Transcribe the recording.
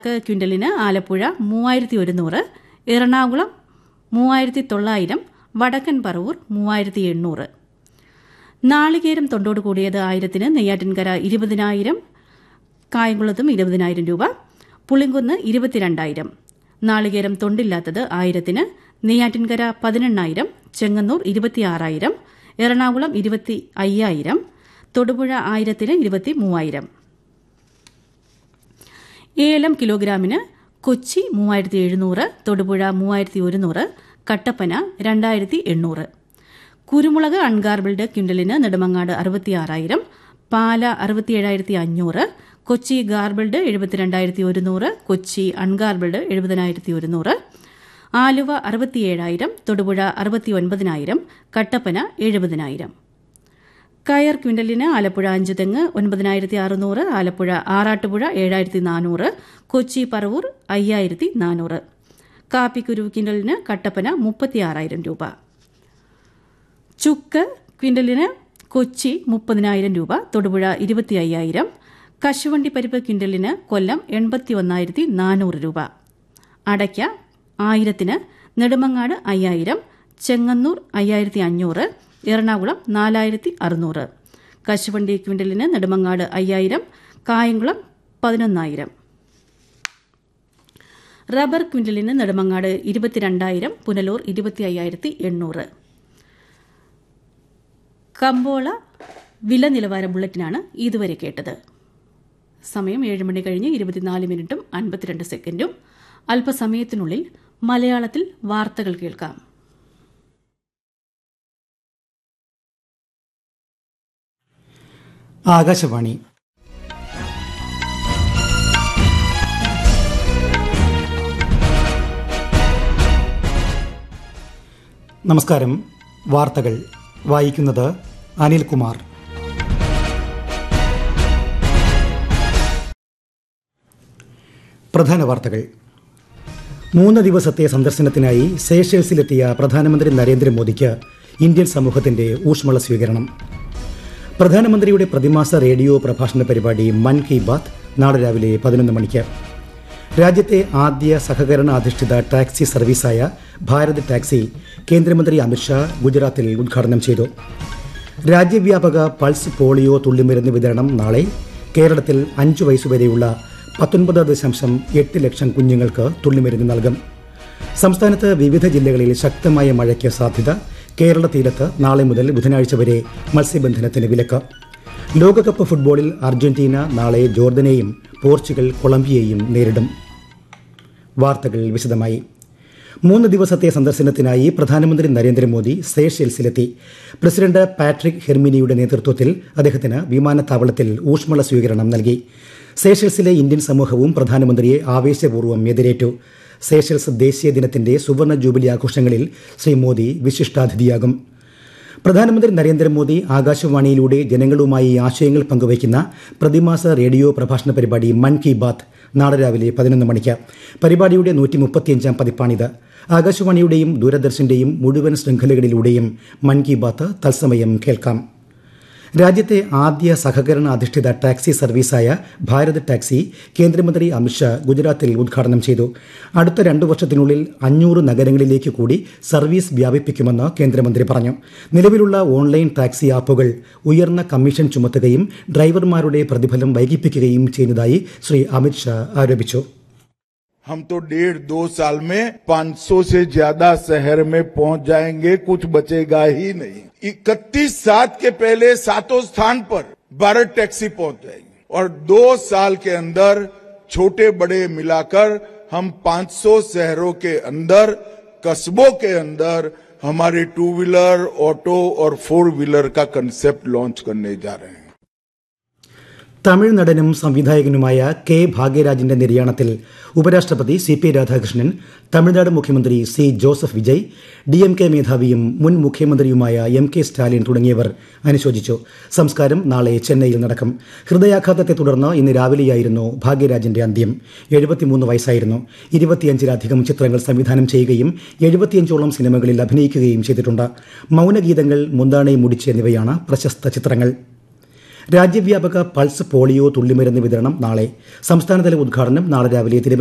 ക്വിൻ്റലിന് ആലപ്പുഴ മൂവായിരത്തി ഒരുന്നൂറ് എറണാകുളം മൂവായിരത്തി തൊള്ളായിരം വടക്കൻ പറവൂർ മൂവായിരത്തി എണ്ണൂറ് നാളികേരം തൊണ്ടോട് കൂടിയത് ആയിരത്തിന് നെയ്യാറ്റിൻകര ഇരുപതിനായിരം കായംകുളത്തും ഇരുപതിനായിരം രൂപ പുളിങ്കുന്ന് ഇരുപത്തിരണ്ടായിരം നാളികേരം തൊണ്ടില്ലാത്തത് ആയിരത്തിന് നെയ്യാറ്റിൻകര പതിനെണ്ണായിരം ചെങ്ങന്നൂർ ഇരുപത്തിയാറായിരം എറണാകുളം ഇരുപത്തി അയ്യായിരം തൊടുപുഴ ആയിരത്തിന് ഇരുപത്തി മൂവായിരം ഏലം കിലോഗ്രാമിന് കൊച്ചി മൂവായിരത്തി എഴുന്നൂറ് തൊടുപുഴ മൂവായിരത്തി ഒരുന്നൂറ് കട്ടപ്പന രണ്ടായിരത്തി എണ്ണൂറ് കുരുമുളക് അൺഗാർബിൾഡ് ക്വിൻ്റലിന് നെടുമങ്ങാട് അറുപത്തിയാറായിരം പാല അറുപത്തിയേഴായിരത്തി അഞ്ഞൂറ് കൊച്ചി ഗാർബിൾഡ് എഴുപത്തിരണ്ടായിരത്തി ഒരുന്നൂറ് കൊച്ചി അൺഗാർബിൾഡ് എഴുപതിനായിരത്തി ഒരുന്നൂറ് ആലുവ അറുപത്തിയേഴായിരം തൊടുപുഴ അറുപത്തി ഒൻപതിനായിരം കട്ടപ്പന എഴുപതിനായിരം കയർ ക്വിൻ്റലിന് ആലപ്പുഴ അഞ്ച് തെങ്ങ് ഒൻപതിനായിരത്തി അറുന്നൂറ് ആലപ്പുഴ ആറാട്ടുപുഴ ഏഴായിരത്തി നാനൂറ് കൊച്ചി പറവൂർ അയ്യായിരത്തി നാനൂറ് കാപ്പിക്കുരു ക്വിൻ്റലിന് കട്ടപ്പന മുപ്പത്തിയാറായിരം രൂപ ചുക്ക് ക്വിൻ്റലിന് കൊച്ചി മുപ്പതിനായിരം രൂപ തൊടുപുഴ ഇരുപത്തി അയ്യായിരം കശുവണ്ടി പരിപ്പ് ക്വിൻ്റലിന് കൊല്ലം എൺപത്തി ഒന്നായിരത്തി നാനൂറ് രൂപ അടയ്ക്ക ആയിരത്തിന് നെടുമങ്ങാട് അയ്യായിരം ചെങ്ങന്നൂർ അയ്യായിരത്തി അഞ്ഞൂറ് എറണാകുളം നാലായിരത്തി അറുന്നൂറ് കശുവണ്ടി ക്വിൻ്റലിന് നെടുമങ്ങാട് അയ്യായിരം കായംകുളം പതിനൊന്നായിരം റബ്ബർ ക്വിൻ്റലിന് നെടുമങ്ങാട് ഇരുപത്തിരണ്ടായിരം പുനലൂർ ഇരുപത്തി അയ്യായിരത്തി എണ്ണൂറ് കമ്പോള വില നിലവാര ബുള്ളറ്റിനാണ് ഇതുവരെ കേട്ടത് സമയം ഏഴ് മണി കഴിഞ്ഞ് ഇരുപത്തിനാല് മിനിറ്റും അൻപത്തിരണ്ട് സെക്കൻഡും അല്പസമയത്തിനുള്ളിൽ മലയാളത്തിൽ വാർത്തകൾ കേൾക്കാം ആകാശവാണി നമസ്കാരം വാർത്തകൾ വായിക്കുന്നത് അനിൽകുമാർ പ്രധാന വാർത്തകൾ മൂന്ന് ദിവസത്തെ സന്ദർശനത്തിനായി സേഷേഴ്സിലെത്തിയ പ്രധാനമന്ത്രി നരേന്ദ്രമോദിക്ക് ഇന്ത്യൻ സമൂഹത്തിന്റെ ഊഷ്മള സ്വീകരണം പ്രധാനമന്ത്രിയുടെ പ്രതിമാസ റേഡിയോ പ്രഭാഷണ പരിപാടി മൻ കി ബാത്ത് നാളെ രാവിലെ പതിനൊന്ന് മണിക്ക് രാജ്യത്തെ ആദ്യ സഹകരണ അധിഷ്ഠിത ടാക്സി സർവീസായ ഭാരത് ടാക്സി കേന്ദ്രമന്ത്രി അമിത്ഷാ ഗുജറാത്തിൽ ഉദ്ഘാടനം ചെയ്തു രാജ്യവ്യാപക പൾസ് പോളിയോ തുള്ളിമരുന്ന് വിതരണം നാളെ കേരളത്തിൽ അഞ്ചു വയസ്സുവരെയുള്ള പത്തൊൻപത് ദശാംശം എട്ട് ലക്ഷം കുഞ്ഞുങ്ങൾക്ക് തുള്ളിമരുന്ന് നൽകും സംസ്ഥാനത്ത് വിവിധ ജില്ലകളിൽ ശക്തമായ മഴയ്ക്ക് സാധ്യത കേരള തീരത്ത് നാളെ മുതൽ ബുധനാഴ്ച വരെ മത്സ്യബന്ധനത്തിന് വിലക്ക് ലോകകപ്പ് ഫുട്ബോളിൽ അർജന്റീന നാളെ ജോർദനെയും പോർച്ചുഗൽ കൊളംബിയയും നേരിടും വാർത്തകൾ വിശദമായി മൂന്ന് ദിവസത്തെ സന്ദർശനത്തിനായി പ്രധാനമന്ത്രി നരേന്ദ്രമോദി സേഷെൽസിലെത്തി പ്രസിഡന്റ് പാട്രിക് ഹെർമിനിയുടെ നേതൃത്വത്തിൽ അദ്ദേഹത്തിന് വിമാനത്താവളത്തിൽ ഊഷ്മള സ്വീകരണം നൽകി സേഷൽസിലെ ഇന്ത്യൻ സമൂഹവും പ്രധാനമന്ത്രിയെ ആവേശപൂർവ്വം എതിരേറ്റു സേഷൽസ് ദേശീയ ദിനത്തിന്റെ സുവർണ ജൂബിലി ആഘോഷങ്ങളിൽ ശ്രീ മോദി വിശിഷ്ടാതിഥിയാകും പ്രധാനമന്ത്രി നരേന്ദ്രമോദി ആകാശവാണിയിലൂടെ ജനങ്ങളുമായി ആശയങ്ങൾ പങ്കുവയ്ക്കുന്ന പ്രതിമാസ റേഡിയോ പ്രഭാഷണ പരിപാടി മൻ കി ബാത്ത് നാളെ രാവിലെ പതിനൊന്ന് മണിക്ക് പരിപാടിയുടെ നൂറ്റി മുപ്പത്തിയഞ്ചാം പതിപ്പാണിത് ആകാശവാണിയുടെയും ദൂരദർശന്റെയും മുഴുവൻ ശൃംഖലകളിലൂടെയും മൻ കി ബാത്ത് തത്സമയം കേൾക്കാം രാജ്യത്തെ ആദ്യ സഹകരണ അധിഷ്ഠിത ടാക്സി സർവീസായ ഭാരത് ടാക്സി കേന്ദ്രമന്ത്രി അമിത്ഷാ ഗുജറാത്തിൽ ഉദ്ഘാടനം ചെയ്തു അടുത്ത രണ്ടു വർഷത്തിനുള്ളിൽ അഞ്ഞൂറ് നഗരങ്ങളിലേക്ക് കൂടി സർവീസ് വ്യാപിപ്പിക്കുമെന്ന് കേന്ദ്രമന്ത്രി പറഞ്ഞു നിലവിലുള്ള ഓൺലൈൻ ടാക്സി ആപ്പുകൾ ഉയർന്ന കമ്മീഷൻ ചുമത്തുകയും ഡ്രൈവർമാരുടെ പ്രതിഫലം വൈകിപ്പിക്കുകയും ചെയ്യുന്നതായി ശ്രീ അമിത്ഷാ ആരോപിച്ചു हम तो डेढ़ दो साल में 500 से ज्यादा शहर में पहुंच जाएंगे कुछ बचेगा ही नहीं इकतीस सात के पहले सातों स्थान पर भारत टैक्सी पहुंच जाएगी और दो साल के अंदर छोटे बड़े मिलाकर हम 500 शहरों के अंदर कस्बों के अंदर हमारे टू व्हीलर ऑटो और फोर व्हीलर का कंसेप्ट लॉन्च करने जा रहे हैं തമിഴ് നടനും സംവിധായകനുമായ കെ ഭാഗ്യരാജിന്റെ നിര്യാണത്തിൽ ഉപരാഷ്ട്രപതി സി പി രാധാകൃഷ്ണൻ തമിഴ്നാട് മുഖ്യമന്ത്രി C Joseph Vijay D M K മേധാവിയും മുൻ മുഖ്യമന്ത്രിയുമായ എം കെ സ്റ്റാലിൻ തുടങ്ങിയവർ അനുശോചിച്ചു സംസ്കാരം നാളെ ചെന്നൈയിൽ നടക്കും ഹൃദയാഘാതത്തെ തുടർന്ന് ഇന്ന് രാവിലെയായിരുന്നു ഭാഗ്യരാജിന്റെ അന്ത്യം എഴുപത്തിമൂന്ന് വയസ്സായിരുന്നു ഇരുപത്തിയഞ്ചിലധികം ചിത്രങ്ങൾ സംവിധാനം ചെയ്യുകയും എഴുപത്തിയഞ്ചോളം സിനിമകളിൽ അഭിനയിക്കുകയും ചെയ്തിട്ടുണ്ട് മൗനഗീതങ്ങൾ മുന്താണെ മുടിച്ച് എന്നിവയാണ് പ്രശസ്ത ചിത്രങ്ങൾ രാജ്യവ്യാപക പൾസ് പോളിയോ തുള്ളിമരുന്ന് വിതരണം നാളെ സംസ്ഥാനതല ഉദ്ഘാടനം നാളെ രാവിലെ തിരുവനന്തപുരം